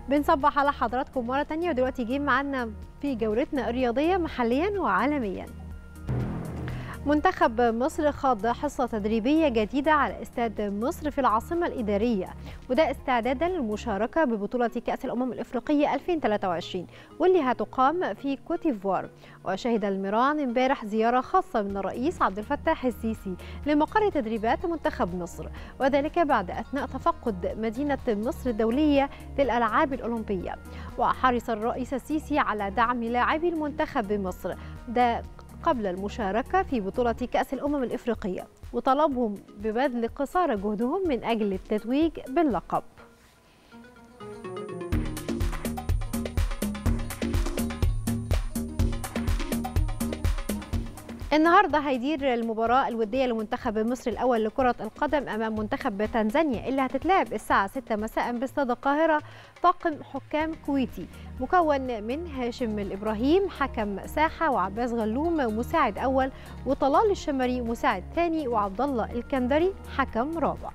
بنصبح على حضراتكم مرة تانية ودلوقتي جه معانا في جولتنا الرياضية محليا وعالميا منتخب مصر خاض حصة تدريبية جديدة على استاد مصر في العاصمة الإدارية وده استعدادا للمشاركة ببطولة كأس الأمم الإفريقية 2023 واللي هتقام في كوتيفوار وشهد الميران امبارح زيارة خاصة من الرئيس عبد الفتاح السيسي لمقر تدريبات منتخب مصر وذلك بعد أثناء تفقد مدينة مصر الدولية للألعاب الأولمبية وحرص الرئيس السيسي على دعم لاعبي المنتخب بمصر ده قبل المشاركة في بطولة كأس الأمم الإفريقية وطلبهم ببذل قصارى جهدهم من أجل التتويج باللقب النهارده هيدير المباراة الودية لمنتخب مصر الأول لكرة القدم أمام منتخب تنزانيا اللي هتتلعب الساعة 6 مساء باستاد القاهرة طاقم حكام كويتي مكون من هاشم الإبراهيم حكم ساحة وعباس غلوم مساعد أول وطلال الشمري مساعد ثاني وعبد الله الكندري حكم رابع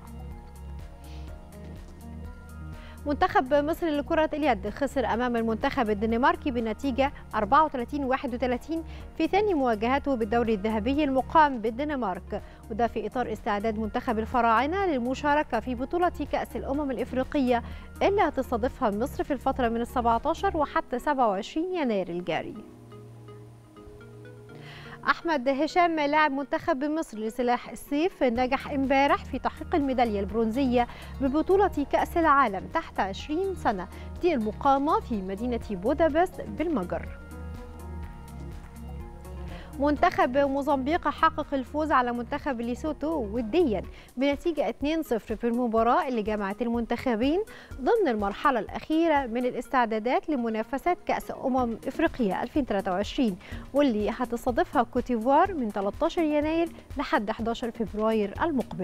منتخب مصر لكرة اليد خسر أمام المنتخب الدنماركي بنتيجة 34 31 في ثاني مواجهته بالدوري الذهبي المقام بالدنمارك وده في إطار استعداد منتخب الفراعنة للمشاركة في بطولة كأس الأمم الإفريقية اللي هتستضيفها مصر في الفترة من ال 17 وحتى 27 يناير الجاري. احمد هشام لاعب منتخب مصر لسلاح السيف نجح امبارح في تحقيق الميداليه البرونزيه ببطوله كاس العالم تحت 20 سنه دي المقامه في مدينه بودابست بالمجر منتخب موزمبيق حقق الفوز على منتخب ليسوتو وديا بنتيجة 2-0 في المباراة اللي جمعت المنتخبين ضمن المرحلة الأخيرة من الاستعدادات لمنافسات كأس أمم إفريقيا 2023 واللي هتستضيفها كوتيفوار من 13 يناير لحد 11 فبراير المقبل.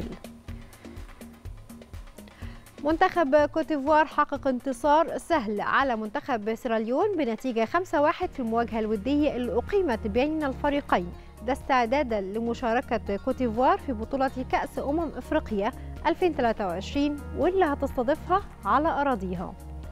منتخب كوتيفوار حقق انتصار سهل على منتخب سيراليون بنتيجة 5-1 في المواجهة الودية اللي أقيمت بين الفريقين ده استعدادا لمشاركة كوتيفوار في بطولة كأس أمم إفريقيا 2023 واللي هتستضيفها على أراضيها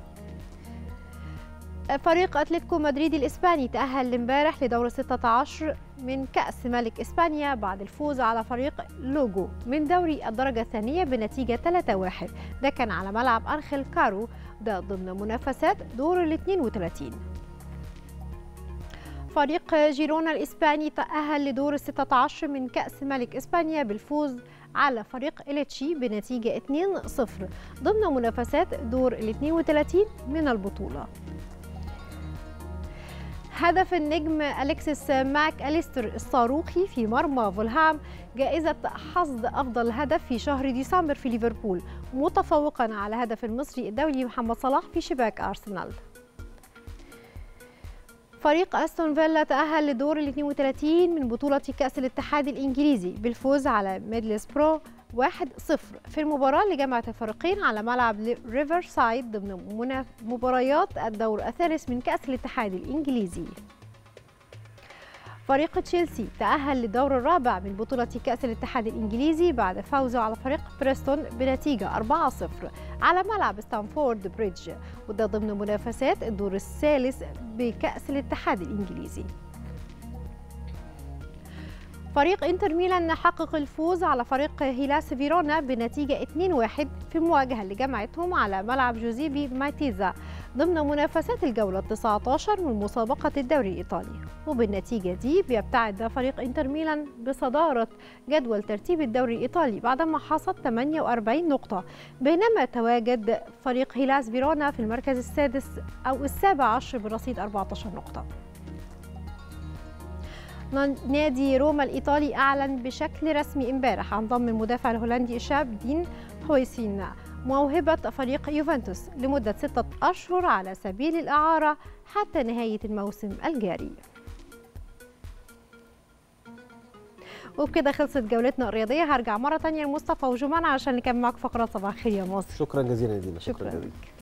فريق أتلتيكو مدريد الإسباني تأهل امبارح لدور 16 من كأس ملك إسبانيا بعد الفوز على فريق لوجو من دوري الدرجة الثانية بنتيجة 3-1 ده كان على ملعب أنخيل كارو ده ضمن منافسات دور ال 32 فريق جيرونا الإسباني تأهل لدور 16 من كأس ملك إسبانيا بالفوز على فريق إليتشي بنتيجة 2-0 ضمن منافسات دور ال 32 من البطولة هدف النجم أليكسيس ماك أليستر الصاروخي في مرمى فولهام جائزة حصد أفضل هدف في شهر ديسمبر في ليفربول متفوقا على هدف المصري الدولي محمد صلاح في شباك أرسنال فريق أستون فيلا تأهل لدور ال 32 من بطولة كأس الاتحاد الإنجليزي بالفوز على ميدلس برو 1-0 في المباراة اللي جمعت الفريقين على ملعب ريفر سايد ضمن مباريات الدور الثالث من كأس الاتحاد الإنجليزي فريق تشيلسي تأهل للدور الرابع من بطولة كأس الاتحاد الإنجليزي بعد فوزه على فريق بريستون بنتيجة 4-0 على ملعب ستانفورد بريدج وده ضمن منافسات الدور الثالث بكأس الاتحاد الإنجليزي فريق انتر ميلان حقق الفوز على فريق هيلاس فيرونا بنتيجة 2-1 في المواجهة اللي جمعتهم على ملعب جوزيبي ماتيزا ضمن منافسات الجولة 19 من مسابقة الدوري الإيطالي وبالنتيجة دي بيبتعد فريق انتر ميلان بصدارة جدول ترتيب الدوري الإيطالي بعدما حصد 48 نقطة بينما تواجد فريق هيلاس فيرونا في المركز السادس أو السابع عشر برصيد 14 نقطة نادي روما الإيطالي أعلن بشكل رسمي امبارح عن ضم المدافع الهولندي شاب دين خويسين موهبة فريق يوفنتوس لمدة ستة أشهر على سبيل الإعارة حتى نهاية الموسم الجاري وبكده خلصت جولتنا الرياضية هرجع مرة تانية لمصطفى وجمان عشان نكمل معاكم فقرات صباح الخير يا مصر شكرا جزيلا يا دينا شكرا, شكرا. جزيلا